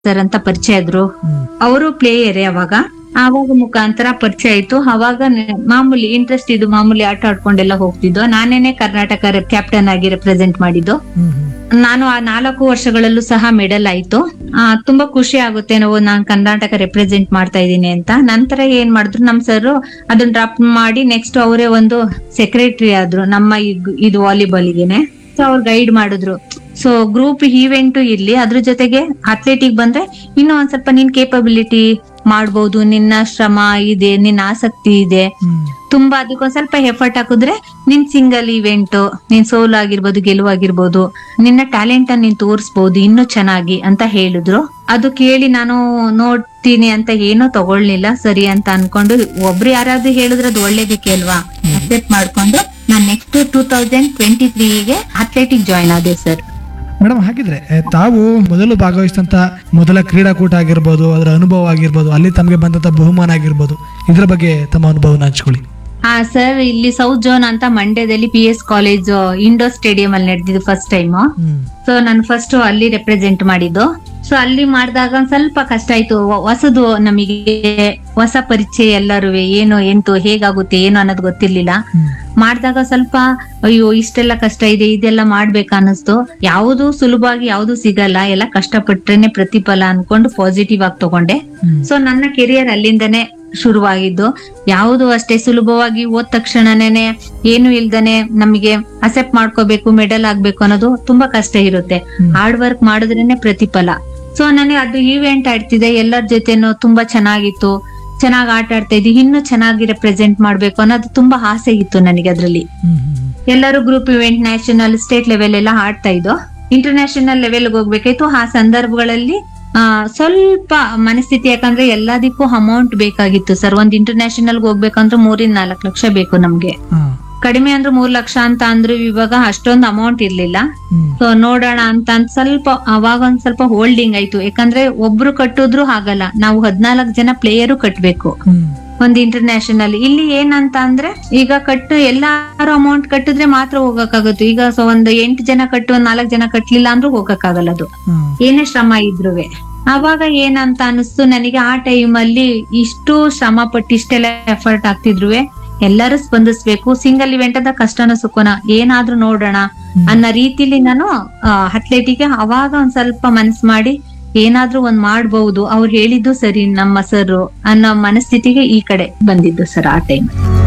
Sir ಅಂತ ಪರಿಚಯ ಇದ್ರು ಹ್ಮ್ ಅವರು ಪ್ಲೇಯರೇ ಅವಾಗ ಆವಾಗ ಮುಖಾಂತರ ಪರಿಚಯ ಆಯ್ತು ಅವಾಗ ನೆ- ಮಾಮೂಲಿ ಇಂಟ್ರೆಸ್ಟ್ ಇದು ಮಾಮೂಲಿ ಆಟ ಆಡ್ಕೊಂಡೆಲ್ಲ ಹೋಗ್ತಿದ್ದು ನಾನೇನೆ ಕರ್ನಾಟಕ ಕ್ಯಾಪ್ಟನ್ ಆಗಿ ರೆಪ್ರೆಸೆಂಟ್ ಮಾಡಿದ್ದು ಹ್ಮ್ ಹ್ಮ್ ನಾನು ಆ ನಾಲ್ಕು ವರ್ಷಗಳಲ್ಲೂ ಸಹ ಮೆಡಲ್ ಆಯ್ತು ಆ, ತುಂಬಾ ಖುಷಿ ಆಗುತ್ತೆ ನಾವು ನಾನ್ ಕರ್ನಾಟಕ ರೆಪ್ರೆಸೆಂಟ್ ಮಾಡ್ತಾ ಇದ್ದೀನಿ ಅಂತ ನಂತರ ಏನ್ ಮಾಡಿದ್ರು ನಮ್ ಸರ್ ಅದನ್ನ ಡ್ರಾಪ್ ಮಾಡಿ ನೆಕ್ಸ್ಟ್ ಅವರೇ ಒಂದು ಸೆಕ್ರೆಟರಿ ಆದ್ರು ನಮ್ಮ ಈ- ಇದು ವಾಲಿಬಾಲ್ಗೆನೆ ಸೊ ಅವ್ರು ಗೈಡ್ ಮಾಡಿದ್ರು ಸೊ ಗ್ರೂಪ್ ಈವೆಂಟ್ ಇರ್ಲಿ ಅದ್ರ ಜೊತೆಗೆ ಅಥ್ಲೆಟಿಕ್ ಬಂದ್ರೆ ಇನ್ನೂ ಒಂದ್ ಸ್ವಲ್ಪ ನಿನ್ ಕೇಪಬಿಲಿಟಿ ಮಾಡ್ಬೋದು ನಿನ್ನ ಶ್ರಮ ಇದೆ ನಿನ್ನ ಆಸಕ್ತಿ ಇದೆ ಹ್ಮ್ ತುಂಬಾ ಅದಕ್ಕೊಂದ್ ಸ್ವಲ್ಪ ಎಫರ್ಟ್ ಹಾಕಿದ್ರೆ ನಿನ್ ಸಿಂಗಲ್ ಇವೆಂಟ್ ನಿನ್ ಸೋಲ್ ಆಗಿರ್ಬೋದು ಗೆಲುವಾಗಿರ್ಬೋದು ನಿನ್ನ ಟ್ಯಾಲೆಂಟ್ ಅನ್ನ ನೀನ್ ತೋರಿಸ್ಬೋದು ಇನ್ನೂ ಚೆನ್ನಾಗಿ ಅಂತ ಹೇಳಿದ್ರು ಅದು ಕೇಳಿ ನಾನು ನೋಡ್ತೀನಿ ಅಂತ ಏನೂ ತಗೊಳ್ಲಿಲ್ಲ ಸರಿ ಅಂತ ಅನ್ಕೊಂಡು ಒಬ್ರು ಯಾರಾದ್ರೂ ಹೇಳಿದ್ರೆ ಅದು ಒಳ್ಳೇದಕ್ಕೆ ಅಲ್ವಾ ಅಕ್ಸೆಪ್ಟ್ ಮಾಡ್ಕೊಂಡು ನಾನ್ ನೆಕ್ಸ್ಟ್ ಟೂ ತೌಸಂಡ್ ಟ್ವೆಂಟಿ ತ್ರೀಗೆ ಅಥ್ಲೆಟಿಕ್ ಜಾಯ್ನ್ ಆದೆ ಸರ್ ಮೇಡಮ್ ಹಾಗಿದ್ರೆ ಎ, ತಾವು ಮೊದಲು ಭಾಗವಹಿಸಿದಂತ ಮೊದಲ ಕ್ರೀಡಾಕೂಟ ಆಗಿರ್ಬೋದು ಅದರ ಅನುಭವ ಆಗಿರ್ಬೋದು ಅಲ್ಲಿ ತಮಗೆ ಬಂದಂತ ಬಹುಮಾನ ಆಗಿರ್ಬೋದು ಇದ್ರ ಬಗ್ಗೆ ತಮ್ಮ ಅನುಭವನ ಹಂಚ್ಕೊಳ್ಳಿ ಹಾ ಸರ್ ಇಲ್ಲಿ ಸೌತ್ ಝೋನ್ ಅಂತ ಮಂಡ್ಯದಲ್ಲಿ P S college indoor stadium ಅಲ್ಲಿ ನಡೆದಿದ್ದು ಫಸ್ಟ್ ಟೈಮ್ ಹ್ಮ್ ಸೊ ನಾನು ಫಸ್ಟ್ ಅಲ್ಲಿ ರೆಪ್ರೆಸೆಂಟ್ ಮಾಡಿದ್ದು ಸೊ ಅಲ್ಲಿ ಮಾಡಿದಾಗ ಒಂದ್ ಸ್ವಲ್ಪ ಕಷ್ಟ ಆಯ್ತು ಹೊ- ಹೊಸದು ನಮಗೆ ಹೊಸ ಪರಿಚಯ ಎಲ್ಲರೂ ಏನು ಎಂತು ಹೇಗಾಗುತ್ತೆ ಏನು ಅನ್ನೋದು ಗೊತ್ತಿರ್ಲಿಲ್ಲ ಹ್ಮ್ ಮಾಡಿದಾಗ ಸ್ವಲ್ಪ ಅಯ್ಯೋ ಇಷ್ಟೆಲ್ಲ ಕಷ್ಟ ಇದೆ ಇದೆಲ್ಲ ಮಾಡ್ಬೇಕಾ ಅನ್ನಿಸ್ತು ಯಾವುದು ಸುಲಭವಾಗಿ ಯಾವುದು ಸಿಗಲ್ಲ ಎಲ್ಲ ಕಷ್ಟಪಟ್ರೇನೆ ಪ್ರತಿಫಲ ಅನ್ಕೊಂಡು ಪಾಸಿಟಿವ್ ಆಗಿ ತಗೊಂಡೆ ಹ್ಮ್ ಸೊ ನನ್ನ ಕೆರಿಯರ್ ಅಲ್ಲಿಂದನೇ ಶುರುವಾಗಿದ್ದು ಯಾವುದು ಅಷ್ಟೇ ಸುಲಭವಾಗಿ ಓದ್ ತಕ್ಷಣನೇ ಏನು ಇಲ್ದನೆ ನಮಗೆ ಅಸೆಪ್ಟ್ ಮಾಡ್ಕೋಬೇಕು ಮೆಡಲ್ ಆಗ್ಬೇಕು ಅನ್ನೋದು ತುಂಬಾ ಕಷ್ಟ ಇರುತ್ತೆ ಹ್ಮ್. ಹಾರ್ಡ್ ವರ್ಕ್ ಮಾಡಿದ್ರೇನೆ ಪ್ರತಿಫಲ ಸೊ ನನಗೆ ಅದು ಈವೆಂಟ್ ಆಡ್ತಿದೆ ಎಲ್ಲರ ಜೊತೆನೂ ತುಂಬಾ ಚೆನ್ನಾಗಿತ್ತು ಚೆನ್ನಾಗಿ ಆಟ ಆಡ್ತಾ ಇದ್ವಿ ಇನ್ನೂ ಚೆನ್ನಾಗಿ ರೆಪ್ರೆಸೆಂಟ್ ಮಾಡ್ಬೇಕು ಅನ್ನೋದು ತುಂಬಾ ಆಸೆ ಇತ್ತು ನನಗೆ ಅದ್ರಲ್ಲಿ ಹ್ಮ್ ಹ್ಮ್ ಎಲ್ಲರೂ group event national state level ಎಲ್ಲ ಆಡ್ತಾ ಇದ್ದು ಇಂಟರ್ನ್ಯಾಷನಲ್ ಲೆವೆಲ್ ಹೋಗ್ಬೇಕಾಯ್ತು ಆ ಸಂದರ್ಭಗಳಲ್ಲಿ ಆ ಸ್ವಲ್ಪ ಮನಸ್ಥಿತಿ ಯಾಕಂದ್ರೆ ಎಲ್ಲದಕ್ಕೂ ಅಮೌಂಟ್ ಬೇಕಾಗಿತ್ತು ಸರ್ ಒಂದ್ ಇಂಟರ್ನ್ಯಾಷನಲ್ ಹೋಗ್ಬೇಕಂದ್ರೆ ಮೂರಿಂದ ನಾಲ್ಕು ಲಕ್ಷ ಬೇಕು ನಮ್ಗೆ ಹಾ ಕಡಿಮೆ ಅಂದ್ರೆ ಮೂರ್ ಲಕ್ಷ ಅಂತ ಅಂದ್ರು ಇವಾಗ ಅಷ್ಟೊಂದು ಅಮೌಂಟ್ ಇರ್ಲಿಲ್ಲ ಹ್ಮ್ ಸೊ ನೋಡೋಣ ಅಂತ ಅಂದ್ ಸ್ವಲ್ಪ ಅವಾಗ ಒಂದ್ ಸ್ವಲ್ಪ ಹೋಲ್ಡಿಂಗ್ ಆಯ್ತು ಯಾಕಂದ್ರೆ ಒಬ್ರು ಕಟ್ಟಿದ್ರು ಆಗಲ್ಲ ನಾವು ಹದ್ನಾಲ್ಕು ಜನ ಪ್ಲೇಯರು ಕಟ್ಬೇಕು ಹ್ಮ್ ಒಂದು ಇಂಟರ್ನ್ಯಾಷನಲ್ ಇಲ್ಲಿ ಏನಂತ ಅಂದ್ರೆ ಈಗ ಕಟ್ಟು ಎಲ್ಲಾರು ಅಮೌಂಟ್ ಕಟ್ಟಿದ್ರೆ ಮಾತ್ರ ಹೋಗಕ್ಕಾಗುತ್ತೆ ಈಗ ಸೊ ಒಂದು ಎಂಟು ಜನ ಕಟ್ಟು ಒಂದ್ ನಾಲ್ಕು ಜನ ಕಟ್ಲಿಲ್ಲ ಅಂದ್ರೂ ಹೋಗಕ್ಕಾಗಲ್ಲ ಅದು ಹ್ಮ್ ಏನೇ ಶ್ರಮ ಇದ್ರುವೆ ಅವಾಗ ಏನಂತ ಅನಿಸ್ತು ನನಗೆ ಆ ಟೈಮ್ ಅಲ್ಲಿ ಇಷ್ಟು ಶ್ರಮ ಪಟ್ಟು ಇಷ್ಟೆಲ್ಲ ಎಫರ್ಟ್ ಆಗ್ತಿದ್ರುವೆ ಎಲ್ಲರೂ ಸ್ಪಂದಿಸ್ಬೇಕು ಸಿಂಗಲ್ ಇವೆಂಟ್ ಅಂತ ಕಷ್ಟನ ಸುಖನ ಏನಾದ್ರೂ ನೋಡೋಣ ಅನ್ನೋ ರೀತಿಲಿ ನಾನು ಅಥ್ಲೆಟಿಗೆ ಅವಾಗ ಒಂದ್ ಸ್ವಲ್ಪ ಮನಸ್ ಮಾಡಿ ಏನಾದ್ರೂ ಒಂದ್ ಮಾಡ್ಬಹುದು ಅವ್ರು ಹೇಳಿದ್ದು ಸರಿ ನಮ್ಮ ಸರ್ ಅನ್ನೋ ಮನಸ್ಥಿತಿಗೆ ಈ ಕಡೆ ಬಂದಿದ್ದು ಸರ್ ಆ ಟೈಮ್